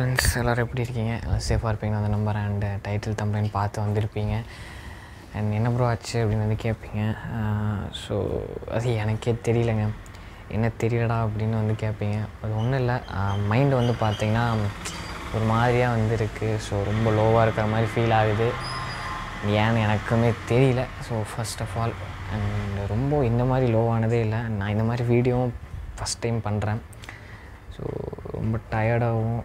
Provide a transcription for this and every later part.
friends எல்லோரும் எப்படி இருக்கீங்க சேஃபாக இருப்பீங்க அந்த நம்பர் அண்ட் டைட்டில் தம்பளைன்னு பார்த்து வந்திருப்பீங்க அண்ட் என்ன ப்ரோ ஆச்சு அப்படின்னு வந்து கேட்பீங்க ஸோ அது எனக்கே தெரியலங்க என்ன தெரியலடா அப்படின்னு வந்து கேட்பீங்க அது ஒன்றும் இல்லை மைண்டு வந்து பார்த்திங்கன்னா ஒரு மாதிரியாக வந்து இருக்குது ஸோ ரொம்ப லோவாக இருக்கிற மாதிரி ஃபீல் ஆகுது ஏன்னு எனக்குமே தெரியல so first of all and ரொம்ப இந்த மாதிரி லோவானதே இல்லை நான் இந்த மாதிரி வீடியோவும் ஃபஸ்ட் டைம் பண்ணுறேன் ஸோ ரொம்ப டயர்டாகவும்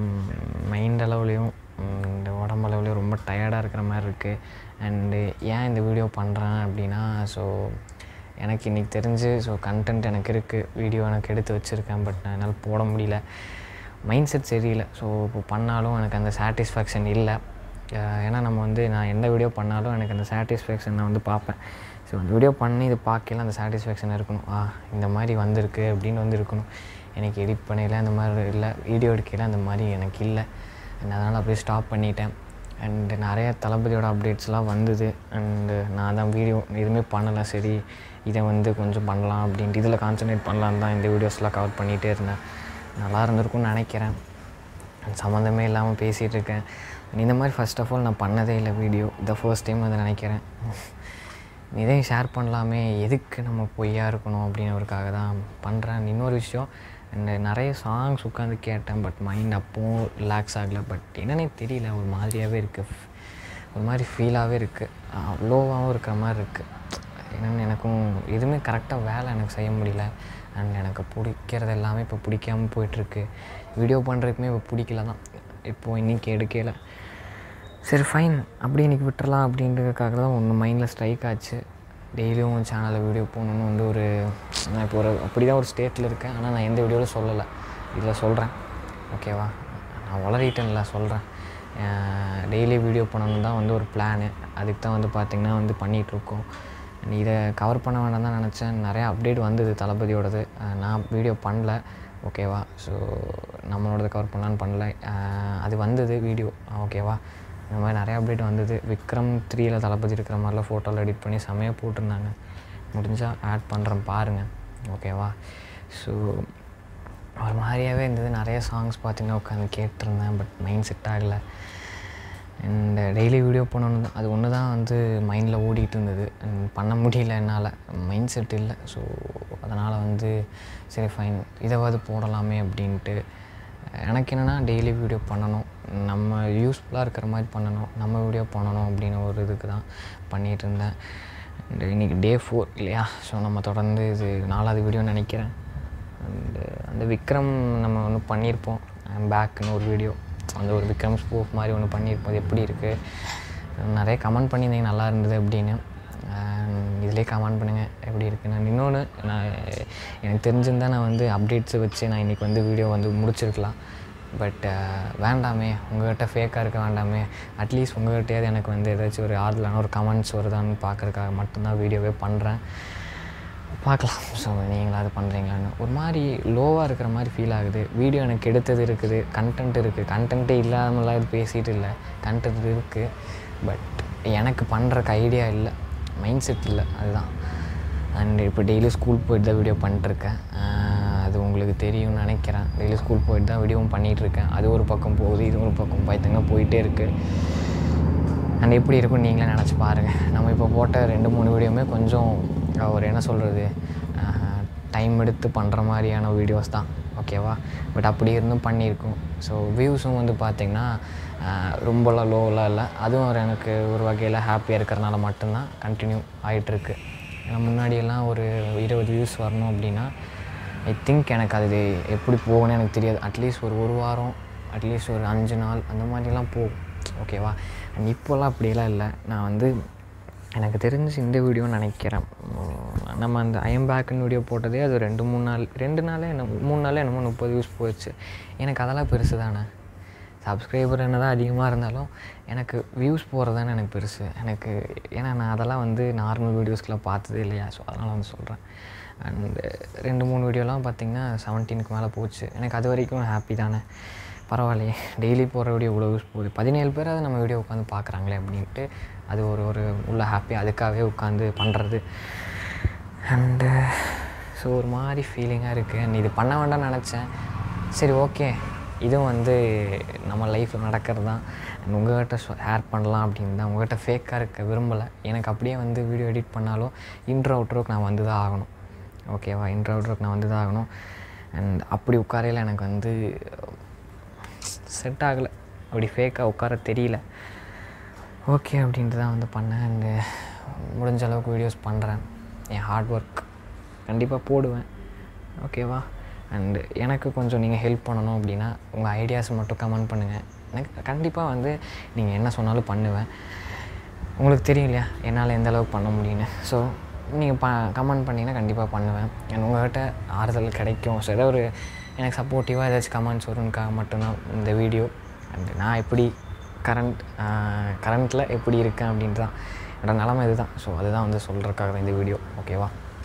மைண்ட் அளவுலேயும் இந்த உடம்பு அளவுலேயும் ரொம்ப டயர்டாக இருக்கிற மாதிரி இருக்குது அண்டு ஏன் இந்த வீடியோ பண்ணுறேன் அப்படின்னா ஸோ எனக்கு இன்றைக்கி தெரிஞ்சு ஸோ கண்டென்ட் எனக்கு இருக்குது வீடியோ எனக்கு எடுத்து வச்சுருக்கேன் பட் நான் என்னால் போட முடியல மைண்ட் செட் சரியில்லை ஸோ இப்போ பண்ணாலும் எனக்கு அந்த சாட்டிஸ்ஃபேக்ஷன் இல்லை ஏன்னா நம்ம வந்து நான் எந்த வீடியோ பண்ணாலும் எனக்கு அந்த சாட்டிஸ்ஃபேக்ஷன் நான் வந்து பார்ப்பேன் ஸோ அந்த வீடியோ பண்ணி இது பார்க்கல அந்த சாட்டிஸ்ஃபேக்ஷன் இருக்கணும் ஆ இந்த மாதிரி வந்திருக்கு அப்படின்னு வந்து இருக்கணும் எனக்கு எடிட் பண்ணையில் அந்த மாதிரி இல்லை வீடியோ எடுக்கையில் அந்த மாதிரி எனக்கு இல்லை அதனால் அப்படியே ஸ்டாப் பண்ணிட்டேன் அண்டு நிறைய தளபதியோட அப்டேட்ஸ்லாம் வந்தது அண்டு நான் தான் வீடியோ எதுவுமே பண்ணலை சரி இதை வந்து கொஞ்சம் பண்ணலாம் அப்படின்ட்டு இதில் கான்சன்ட்ரேட் பண்ணலான்னு தான் இந்த வீடியோஸ்லாம் கவர் பண்ணிகிட்டே இருந்தேன் நல்லா இருந்திருக்கும்னு நினைக்கிறேன் சம்மந்தமே இல்லாமல் பேசிகிட்டு இருக்கேன் இந்த மாதிரி ஃபஸ்ட் ஆஃப் ஆல் நான் பண்ணதே இல்லை வீடியோ இதை ஃபர்ஸ்ட் டைம் வந்து நினைக்கிறேன் இதையும் ஷேர் பண்ணலாமே எதுக்கு நம்ம பொய்யா இருக்கணும் அப்படின்றதுக்காக தான் பண்ணுறேன் இன்னொரு விஷயம் அண்ட் நிறைய சாங்ஸ் உட்காந்து கேட்டேன் பட் மைண்ட் அப்போவும் ரிலாக்ஸ் ஆகலை பட் என்னன்னே தெரியல ஒரு மாதிரியாகவே இருக்குது ஒரு மாதிரி ஃபீலாகவே இருக்குது லோவாகவும் இருக்கிற மாதிரி இருக்குது என்னென்னு எனக்கும் எதுவுமே கரெக்டாக வேலை எனக்கு செய்ய முடியல அண்ட் எனக்கு பிடிக்கிறது எல்லாமே இப்போ பிடிக்காமல் போயிட்டுருக்கு வீடியோ பண்ணுறதுக்குமே இப்போ பிடிக்கல தான் இப்போது இன்றைக்கி எடுக்கல சரி ஃபைன் அப்படி இன்றைக்கி விட்டுறலாம் அப்படின்றதுக்காக தான் ஒன்று மைண்டில் ஸ்ட்ரைக் ஆச்சு டெய்லியும் சேனலில் வீடியோ போகணுன்னு வந்து ஒரு நான் இப்போ ஒரு அப்படி தான் ஒரு ஸ்டேட்டில் இருக்கேன் ஆனால் நான் எந்த வீடியோவில் சொல்லலை இதில் சொல்கிறேன் ஓகேவா நான் வளரிட்டேன்ல சொல்கிறேன் டெய்லி வீடியோ பண்ணணும் தான் வந்து ஒரு பிளானு அதுக்கு தான் வந்து பார்த்திங்கன்னா வந்து பண்ணிகிட்ருக்கோம் இதை கவர் பண்ண வேண்டாம் தான் நினச்சேன் நிறையா அப்டேட் வந்தது தளபதியோடது நான் வீடியோ பண்ணல ஓகேவா ஸோ நம்மளோடது கவர் பண்ணலான்னு பண்ணல அது வந்தது வீடியோ ஓகேவா இந்த மாதிரி நிறையா அப்டேட் வந்தது விக்ரம் த்ரீயில் தளபதி இருக்கிற மாதிரிலாம் ஃபோட்டோவில் எடிட் பண்ணி செமையாக போட்டிருந்தாங்க முடிஞ்சால் ஆட் பண்ணுறேன் பாருங்கள் ஓகேவா ஸோ ஒரு மாதிரியாகவே இருந்தது நிறைய சாங்ஸ் பார்த்திங்கன்னா உட்காந்து கேட்டிருந்தேன் பட் மைண்ட் செட் ஆகலை அண்ட் டெய்லி வீடியோ பண்ணணும் தான் அது ஒன்று தான் வந்து மைண்டில் ஓடிட்டு இருந்தது அண்ட் பண்ண முடியல என்னால் மைண்ட் செட் இல்லை ஸோ அதனால் வந்து சரி ஃபைன் இதைவாது போடலாமே அப்படின்ட்டு எனக்கு என்னென்னா டெய்லி வீடியோ பண்ணணும் நம்ம யூஸ்ஃபுல்லாக இருக்கிற மாதிரி பண்ணணும் நம்ம வீடியோ பண்ணணும் அப்படின்னு ஒரு இதுக்கு தான் பண்ணிகிட்டு இருந்தேன் அண்ட் இன்றைக்கி டே ஃபோர் இல்லையா ஸோ நம்ம தொடர்ந்து இது நாலாவது வீடியோன்னு நினைக்கிறேன் அண்டு அந்த விக்ரம் நம்ம ஒன்று பண்ணியிருப்போம் பேக்குன்னு ஒரு வீடியோ அந்த ஒரு விக்ரம் ஸ்பூஃப் மாதிரி ஒன்று பண்ணியிருப்போம் அது எப்படி இருக்குது நிறைய கமெண்ட் பண்ணியிருந்தீங்க நல்லா இருந்தது அப்படின்னு இதிலே கமெண்ட் பண்ணுங்கள் எப்படி இருக்குது நான் இன்னொன்று நான் எனக்கு தெரிஞ்சிருந்தால் நான் வந்து அப்டேட்ஸை வச்சு நான் இன்றைக்கி வந்து வீடியோ வந்து முடிச்சிருக்கலாம் பட் வேண்டாமே உங்கள்கிட்ட ஃபேக்காக இருக்க வேண்டாமே அட்லீஸ்ட் உங்கள்கிட்டயாவது எனக்கு வந்து ஏதாச்சும் ஒரு ஆறுதலான ஒரு கமெண்ட்ஸ் வருதான்னு பார்க்குறதுக்காக மட்டும்தான் வீடியோவே பண்ணுறேன் பார்க்கலாம் ஸோ நீங்களும் அது பண்ணுறீங்களான்னு ஒரு மாதிரி லோவாக இருக்கிற மாதிரி ஃபீல் ஆகுது வீடியோ எனக்கு எடுத்தது இருக்குது கண்டென்ட் இருக்குது கண்டென்ட்டே இல்லாமலாம் இது பேசிகிட்டு இல்லை கண்டென்ட் இருக்குது பட் எனக்கு பண்ணுறக்கு ஐடியா இல்லை மைண்ட் செட் இல்லை அதுதான் அண்ட் இப்போ டெய்லி ஸ்கூல் போயிட்டு தான் வீடியோ பண்ணிட்டுருக்கேன் அது உங்களுக்கு தெரியும்னு நினைக்கிறேன் டெய்லி ஸ்கூல் போயிட்டு தான் வீடியோவும் பண்ணிகிட்ருக்கேன் அது ஒரு பக்கம் போகுது இது ஒரு பக்கம் பார்த்திங்கன்னா போயிட்டே இருக்குது அண்ட் எப்படி இருக்கும்னு நீங்களே நினச்சி பாருங்கள் நம்ம இப்போ போட்ட ரெண்டு மூணு வீடியோவுமே கொஞ்சம் ஒரு என்ன சொல்கிறது டைம் எடுத்து பண்ணுற மாதிரியான வீடியோஸ் தான் ஓகேவா பட் அப்படி இருந்தும் பண்ணியிருக்கோம் ஸோ வியூஸும் வந்து பார்த்திங்கன்னா ரொம்பலாம் லோவெலாம் இல்லை அதுவும் ஒரு எனக்கு ஒரு வகையில் ஹாப்பியாக இருக்கிறனால மட்டும்தான் கண்டினியூ ஆகிட்டுருக்கு ஏன்னா முன்னாடியெல்லாம் ஒரு இருபது வியூஸ் வரணும் அப்படின்னா ஐ திங்க் எனக்கு அது எப்படி போகணும்னு எனக்கு தெரியாது அட்லீஸ்ட் ஒரு ஒரு வாரம் அட்லீஸ்ட் ஒரு அஞ்சு நாள் அந்த மாதிரிலாம் போகும் ஓகேவா அண்ட் இப்போல்லாம் அப்படியெல்லாம் இல்லை நான் வந்து எனக்கு தெரிஞ்சு இந்த வீடியோன்னு நினைக்கிறேன் நம்ம அந்த ஐஎம் பேக்குன்னு வீடியோ போட்டதே அது ரெண்டு மூணு நாள் ரெண்டு நாளே என்ன மூணு நாளே என்னமோ முப்பது வியூஸ் போயிடுச்சு எனக்கு அதெல்லாம் பெருசு தானே சப்ஸ்கிரைபர் என்ன தான் அதிகமாக இருந்தாலும் எனக்கு வியூஸ் போகிறது தானே எனக்கு பெருசு எனக்கு ஏன்னா நான் அதெல்லாம் வந்து நார்மல் வீடியோஸ்க்கெலாம் பார்த்ததே இல்லையா ஸோ அதனால் வந்து சொல்கிறேன் அண்டு ரெண்டு மூணு வீடியோலாம் பார்த்திங்கன்னா செவன்டீனுக்கு மேலே போச்சு எனக்கு அது வரைக்கும் ஹாப்பி தானே பரவாயில்லையே டெய்லி போகிற வீடியோ இவ்வளோ யூஸ் போகுது பதினேழு பேர் அதை நம்ம வீடியோ உட்காந்து பார்க்குறாங்களே அப்படின்ட்டு அது ஒரு ஒரு உள்ள ஹாப்பி அதுக்காகவே உட்காந்து பண்ணுறது அண்டு ஸோ ஒரு மாதிரி ஃபீலிங்காக இருக்குது அண்ட் இது பண்ண வேண்டாம்னு நினச்சேன் சரி ஓகே இதுவும் வந்து நம்ம லைஃப்பில் நடக்கிறது தான் And உங்ககிட்ட ஷேர் பண்ணலாம் அப்படின்னு தான் உங்கள்கிட்ட ஃபேக்காக இருக்க விரும்பலை எனக்கு அப்படியே வந்து வீடியோ எடிட் பண்ணாலும் இன்ட்ரோ அவுட்ரோக்கு நான் வந்து தான் ஆகணும் ஓகேவா இன்ட்ரோ அவுட்ரோக்கு நான் வந்து தான் ஆகணும் அண்ட் அப்படி உட்காரையில் எனக்கு வந்து செட் ஆகலை அப்படி ஃபேக்காக உட்கார தெரியல ஓகே அப்படின்ட்டு தான் வந்து பண்ணேன் அண்டு முடிஞ்ச அளவுக்கு வீடியோஸ் பண்ணுறேன் என் ஹார்ட் ஒர்க் கண்டிப்பாக போடுவேன் ஓகேவா அண்டு எனக்கு கொஞ்சம் நீங்கள் ஹெல்ப் பண்ணணும் அப்படின்னா உங்கள் ஐடியாஸ் மட்டும் கமெண்ட் பண்ணுங்கள் எனக்கு கண்டிப்பாக வந்து நீங்கள் என்ன சொன்னாலும் பண்ணுவேன் உங்களுக்கு தெரியும் இல்லையா என்னால் எந்த அளவுக்கு பண்ண முடியும்னு ஸோ நீங்கள் ப கமெண்ட் பண்ணிங்கன்னா கண்டிப்பாக பண்ணுவேன் அண்ட் உங்கள்கிட்ட ஆறுதல் கிடைக்கும் ஸோ ஏதோ ஒரு எனக்கு சப்போர்ட்டிவாக ஏதாச்சும் கமெண்ட்ஸ் வரும்னுக்காக மட்டும்தான் இந்த வீடியோ அண்ட் நான் எப்படி கரண்ட் கரண்ட்டில் எப்படி இருக்கேன் அப்படின்ட்டு தான் என்னோட நிலமை இதுதான் ஸோ அதுதான் வந்து சொல்கிறதுக்காக தான் இந்த வீடியோ ஓகேவா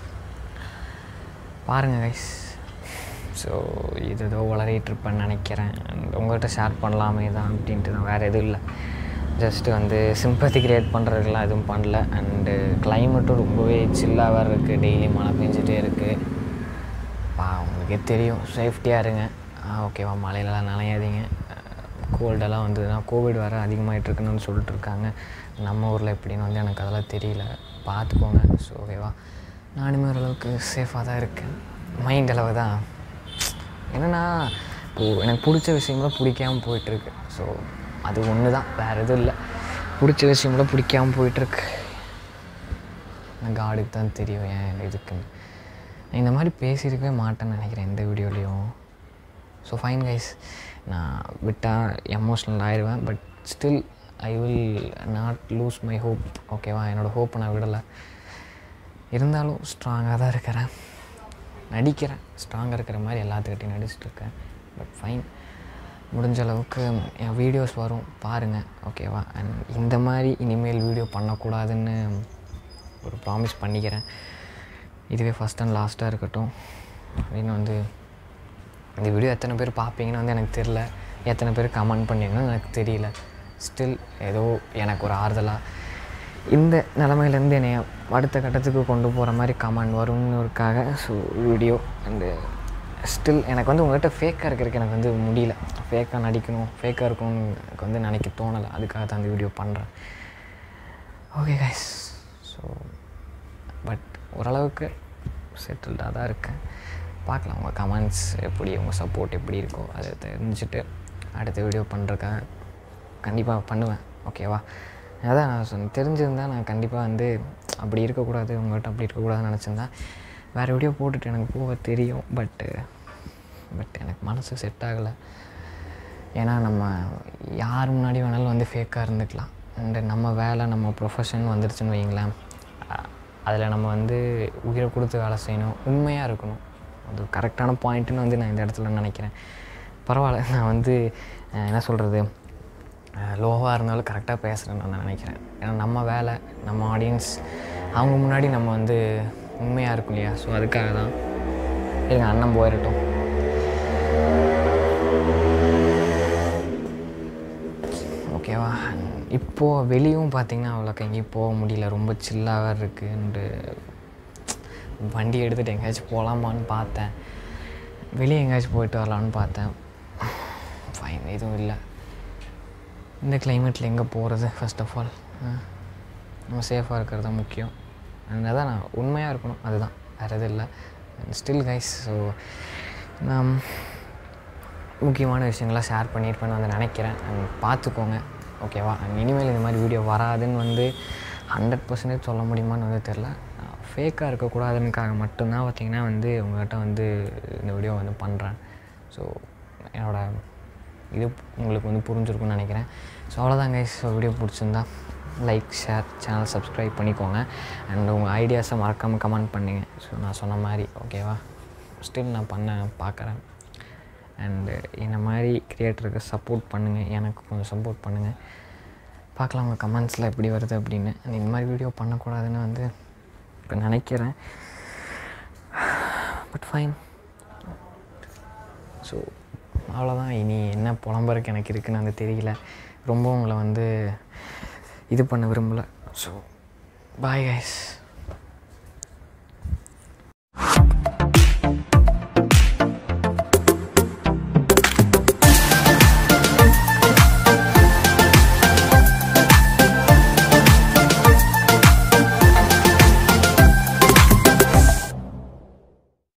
பாருங்கள் கைஸ் ஸோ இது ஏதோ வளரிட்டு இருப்பேன்னு நினைக்கிறேன் And உங்கள்கிட்ட ஷேர் பண்ணலாமே தான் அப்படின்ட்டு தான் வேறு எதுவும் இல்லை ஜஸ்ட்டு வந்து சிம்பத்தி கிரியேட் பண்ணுறதுக்கெலாம் எதுவும் பண்ணல அண்டு கிளைமேட்டும் ரொம்பவே சில்லாக வேறு இருக்குது டெய்லி மழை பெஞ்சிட்டே இருக்குது பா உங்களுக்கே தெரியும் சேஃப்டியாக இருங்க ஆ ஓகேவா மழையிலலாம் நனையாதீங்க கோல்டெல்லாம் வந்ததுன்னா கோவிட் வேறு அதிகமாகிட்டு இருக்குன்னு சொல்லிட்டு இருக்காங்க நம்ம ஊரில் எப்படின்னு வந்து எனக்கு அதெல்லாம் தெரியல பார்த்துக்கோங்க ஸோ ஓகேவா நானுமே ஓரளவுக்கு சேஃபாக தான் இருக்கேன் மைண்ட் அளவு தான் என்னென்னா இப்போது எனக்கு பிடிச்ச விஷயம்லாம் பிடிக்காம போயிட்டுருக்கு ஸோ அது ஒன்று தான் வேறு எதுவும் இல்லை பிடிச்ச விஷயம்லாம் பிடிக்காம போயிட்டுருக்கு காடுக்கு தான் தெரியும் ஏன் இதுக்குன்னு நான் இந்த மாதிரி பேசியிருக்கவே மாட்டேன்னு நினைக்கிறேன் எந்த வீடியோலேயும் ஸோ ஃபைன் கைஸ் நான் விட்டால் எமோஷ்னல் ஆயிடுவேன் but still I will not lose my hope ஓகேவா என்னோடய ஹோப்பை நான் விடலை இருந்தாலும் ஸ்ட்ராங்காக தான் இருக்கிறேன் நடிக்கிறேன் ஸ்ட்ராங்காக இருக்கிற மாதிரி எல்லாத்துக்கிட்டையும் நடிச்சிட்டு இருக்கேன் பட் ஃபைன் முடிஞ்ச அளவுக்கு என் வீடியோஸ் வரும் பாருங்கள் ஓகேவா அண்ட் இந்த மாதிரி இனிமேல் வீடியோ பண்ணக்கூடாதுன்னு ஒரு ப்ராமிஸ் பண்ணிக்கிறேன் இதுவே ஃபஸ்ட் அண்ட் லாஸ்ட்டாக இருக்கட்டும் அப்படின்னு வந்து இந்த வீடியோ எத்தனை பேர் பார்ப்பீங்கன்னு வந்து எனக்கு தெரில எத்தனை பேர் கமெண்ட் பண்ணீங்கன்னு எனக்கு தெரியல ஸ்டில் ஏதோ எனக்கு ஒரு ஆறுதலாக இந்த நிலமையிலேருந்து என்னை அடுத்த கட்டத்துக்கு கொண்டு போகிற மாதிரி கமெண்ட் வரும்னுக்காக ஸோ வீடியோ அண்டு ஸ்டில் எனக்கு வந்து உங்கள்கிட்ட ஃபேக்காக இருக்கிறதுக்கு எனக்கு வந்து முடியல ஃபேக்காக நடிக்கணும் ஃபேக்காக இருக்கணும்னு எனக்கு வந்து நினைக்க தோணலை அதுக்காக தான் அந்த வீடியோ பண்ணுறேன் ஓகே கைஸ் ஸோ பட் ஓரளவுக்கு செட்டில்டாக தான் இருக்கேன் பார்க்கலாம் உங்கள் கமெண்ட்ஸ் எப்படி உங்கள் சப்போர்ட் எப்படி இருக்கோ அதை தெரிஞ்சுட்டு அடுத்த வீடியோ பண்ணுறக்காக கண்டிப்பாக பண்ணுவேன் ஓகேவா அதான் நான் சொன்ன தெரிஞ்சிருந்தால் நான் கண்டிப்பாக வந்து அப்படி இருக்கக்கூடாது உங்கள்கிட்ட அப்படி இருக்கக்கூடாதுன்னு நினச்சிருந்தா வேறு வீடியோ போட்டுட்டு எனக்கு போக தெரியும் பட்டு பட் எனக்கு மனசு செட் ஆகலை ஏன்னா நம்ம யார் முன்னாடி வேணாலும் வந்து ஃபேக்காக இருந்துக்கலாம் அண்டு நம்ம வேலை நம்ம ப்ரொஃபஷன் வந்துருச்சுன்னு வைங்களேன் அதில் நம்ம வந்து உயிரை கொடுத்து வேலை செய்யணும் உண்மையாக இருக்கணும் அது கரெக்டான பாயிண்ட்டுன்னு வந்து நான் இந்த இடத்துல நினைக்கிறேன் பரவாயில்ல நான் வந்து அஹ், என்ன சொல்கிறது லோவாக இருந்தாலும் கரெக்டாக பேசுகிறேன்னு நான் நினைக்கிறேன் ஏன்னா நம்ம வேலை நம்ம ஆடியன்ஸ் அவங்க முன்னாடி நம்ம வந்து உண்மையாக இருக்கும் இல்லையா ஸோ அதுக்காக தான் எங்கள் அண்ணன் போயிடட்டும் ஓகேவா இப்போது வெளியும் பார்த்தீங்கன்னா அவ்வளோக்கா எங்கேயும் போக முடியல ரொம்ப சில்லாக இருக்குன்ட்டு வண்டி எடுத்துகிட்டு எங்கேயாச்சும் போகலாமான்னு பார்த்தேன் வெளியே எங்கேயாச்சும் போயிட்டு வரலான்னு பார்த்தேன் ஃபைன் எதுவும் இல்லை இந்த கிளைமேட்டில் எங்கே போகிறது ஃபர்ஸ்ட் ஆஃப் ஆல் நம்ம சேஃபாக இருக்கிறது தான் முக்கியம் அண்ட் அதான் நான் உண்மையாக இருக்கணும் அதுதான் வேறு எதுவும் இல்லை ஸ்டில் கைஸ் ஸோ நான் முக்கியமான விஷயங்கள்லாம் ஷேர் பண்ணியிருப்பேன்னு வந்து நினைக்கிறேன் அண்ட் பார்த்துக்கோங்க ஓகேவா அண்ட் இனிமேல் இந்த மாதிரி வீடியோ வராதுன்னு வந்து ஹண்ட்ரட் பர்சன்டேஜ் சொல்ல முடியுமான்னு வந்து தெரில ஃபேக்காக இருக்கக்கூடாதுன்னுக்காக மட்டும்தான் பார்த்தீங்கன்னா வந்து உங்கள்கிட்ட வந்து இந்த வீடியோ வந்து பண்ணுறேன் ஸோ என்னோட இது உங்களுக்கு வந்து புரிஞ்சிருக்கும்னு நினைக்கிறேன் ஸோ அவ்வளோதான் கைஸ் வீடியோ பிடிச்சிருந்தா லைக் ஷேர் சேனல் சப்ஸ்கிரைப் பண்ணிக்கோங்க அண்ட் உங்கள் ஐடியாஸை மறக்காமல் கமெண்ட் பண்ணுங்க ஸோ நான் சொன்ன மாதிரி ஓகேவா ஸ்டில் நான் பண்ண பார்க்குறேன் அண்டு இந்த மாதிரி க்ரியேட்டருக்கு சப்போர்ட் பண்ணுங்கள் எனக்கு கொஞ்சம் சப்போர்ட் பண்ணுங்கள் பார்க்கலாம் உங்கள் கமெண்ட்ஸில் எப்படி வருது அப்படின்னு And இந்த மாதிரி வீடியோ பண்ணக்கூடாதுன்னு வந்து இப்போ நினைக்கிறேன் பட் ஃபைன் ஸோ அவ்வளோதான் இனி என்ன புலம்புறக்கு எனக்கு இருக்குன்னு வந்து தெரியல ரொம்ப உங்களை வந்து இது பண்ண விரும்பலை ஸோ பாய் கைஸ்